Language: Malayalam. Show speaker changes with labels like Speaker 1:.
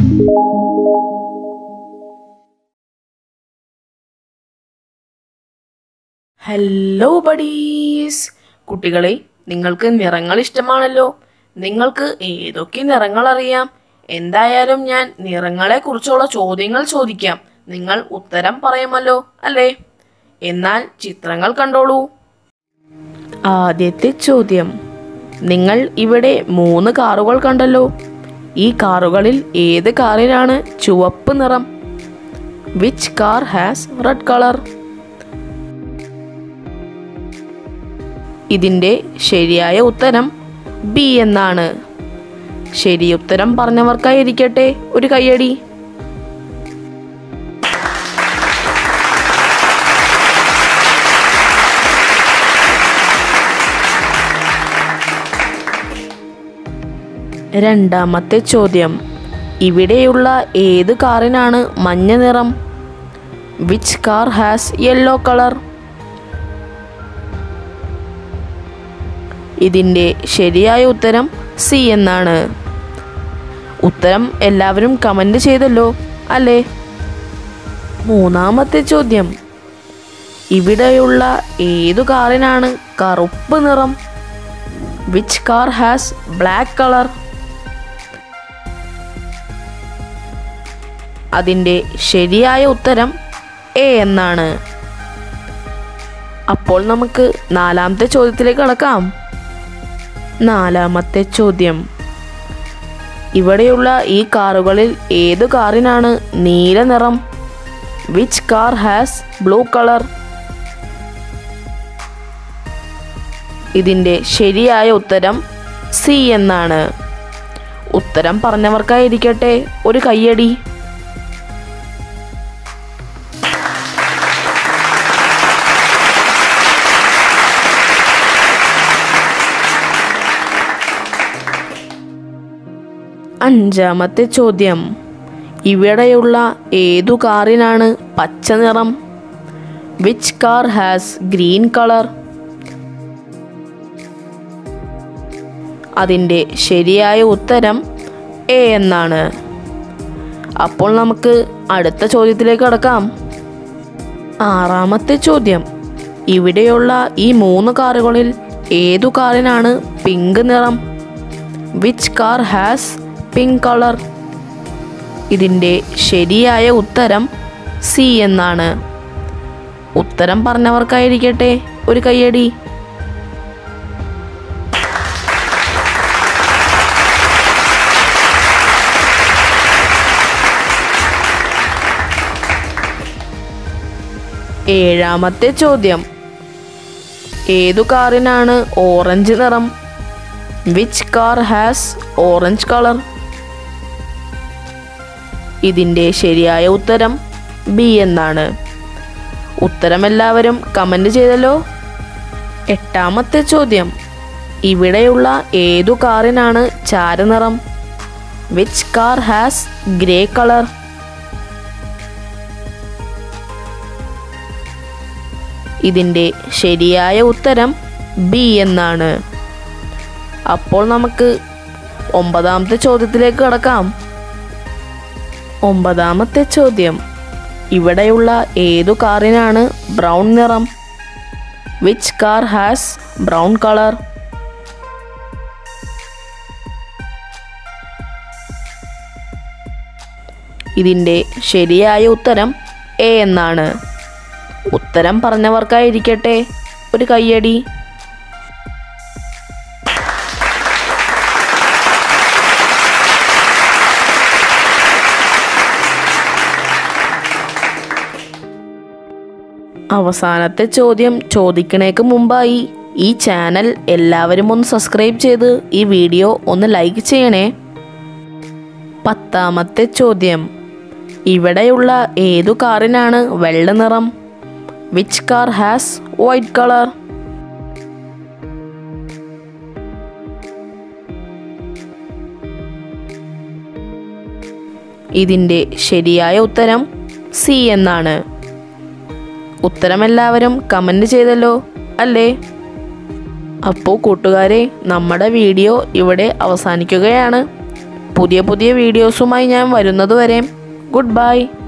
Speaker 1: ഹലോ ബഡീസ് കുട്ടികളെ നിങ്ങൾക്ക് നിറങ്ങൾ ഇഷ്ടമാണല്ലോ നിങ്ങൾക്ക് ഏതൊക്കെ നിറങ്ങൾ അറിയാം എന്തായാലും ഞാൻ നിറങ്ങളെ കുറിച്ചുള്ള ചോദ്യങ്ങൾ ചോദിക്കാം നിങ്ങൾ ഉത്തരം പറയുമല്ലോ അല്ലേ എന്നാൽ ചിത്രങ്ങൾ കണ്ടോളൂ ആദ്യത്തെ ചോദ്യം നിങ്ങൾ ഇവിടെ മൂന്ന് കാറുകൾ കണ്ടല്ലോ ഈ കാറുകളിൽ ഏത് കാറിനാണ് ചുവപ്പ് നിറം which car has red colour ഇതിൻ്റെ ശരിയായ ഉത്തരം ബി എന്നാണ് ശരി ഉത്തരം പറഞ്ഞവർക്കായിരിക്കട്ടെ ഒരു കയ്യടി രണ്ടാമത്തെ ചോദ്യം ഇവിടെയുള്ള ഏത് കാറിനാണ് മഞ്ഞ നിറം which car has yellow colour ഇതിൻ്റെ ശരിയായ ഉത്തരം സി എന്നാണ് ഉത്തരം എല്ലാവരും കമൻ്റ് ചെയ്തല്ലോ അല്ലേ മൂന്നാമത്തെ ചോദ്യം ഇവിടെയുള്ള ഏതു കാറിനാണ് കറുപ്പ് നിറം which car has black colour അതിൻ്റെ ശരിയായ ഉത്തരം എ എന്നാണ് അപ്പോൾ നമുക്ക് നാലാമത്തെ ചോദ്യത്തിലേക്ക് കടക്കാം നാലാമത്തെ ചോദ്യം ഇവിടെയുള്ള ഈ കാറുകളിൽ ഏതു കാറിനാണ് നീല നിറം which car has blue colour ഇതിൻ്റെ ശരിയായ ഉത്തരം സി എന്നാണ് ഉത്തരം പറഞ്ഞവർക്കായിരിക്കട്ടെ ഒരു കയ്യടി അഞ്ചാമത്തെ ചോദ്യം ഇവിടെയുള്ള ഏതു കാറിനാണ് പച്ച നിറം which car has green colour അതിൻ്റെ ശരിയായ ഉത്തരം എ എന്നാണ് അപ്പോൾ നമുക്ക് അടുത്ത ചോദ്യത്തിലേക്ക് കടക്കാം ആറാമത്തെ ചോദ്യം ഇവിടെയുള്ള ഈ മൂന്ന് കാറുകളിൽ ഏതു കാറിനാണ് പിങ്ക് നിറം which car has pink colour ഇതിൻ്റെ ശരിയായ ഉത്തരം സി എന്നാണ് ഉത്തരം പറഞ്ഞവർക്കായിരിക്കട്ടെ ഒരു കയ്യടി ഏഴാമത്തെ ചോദ്യം ഏതു കാറിനാണ് ഓറഞ്ച് നിറം which car has orange colour ഇതിൻ്റെ ശരിയായ ഉത്തരം ബി എന്നാണ് ഉത്തരം എല്ലാവരും കമൻ്റ് ചെയ്തല്ലോ എട്ടാമത്തെ ചോദ്യം ഇവിടെയുള്ള ഏതു കാറിനാണ് ചാരനിറം which car has grey colour ഇതിൻ്റെ ശരിയായ ഉത്തരം ബി എന്നാണ് അപ്പോൾ നമുക്ക് ഒമ്പതാമത്തെ ചോദ്യത്തിലേക്ക് കടക്കാം ഒമ്പതാമത്തെ ചോദ്യം ഇവിടെയുള്ള ഏതു കാറിനാണ് ബ്രൗൺ നിറം which car has brown colour ഇതിൻ്റെ ശരിയായ ഉത്തരം എ എന്നാണ് ഉത്തരം പറഞ്ഞവർക്കായിരിക്കട്ടെ ഒരു കയ്യടി അവസാനത്തെ ചോദ്യം ചോദിക്കണേക്ക് മുമ്പായി ഈ ചാനൽ എല്ലാവരും ഒന്ന് സബ്സ്ക്രൈബ് ചെയ്ത് ഈ വീഡിയോ ഒന്ന് ലൈക്ക് ചെയ്യണേ പത്താമത്തെ ചോദ്യം ഇവിടെയുള്ള ഏതു കാറിനാണ് വെള്ള നിറം which car has white colour ഇതിൻ്റെ ശരിയായ ഉത്തരം സി എന്നാണ് ഉത്തരം എല്ലാവരും കമൻ്റ് ചെയ്തല്ലോ അല്ലേ അപ്പോൾ കൂട്ടുകാരെ നമ്മുടെ വീഡിയോ ഇവിടെ അവസാനിക്കുകയാണ് പുതിയ പുതിയ വീഡിയോസുമായി ഞാൻ വരുന്നത് വരെ ഗുഡ് ബൈ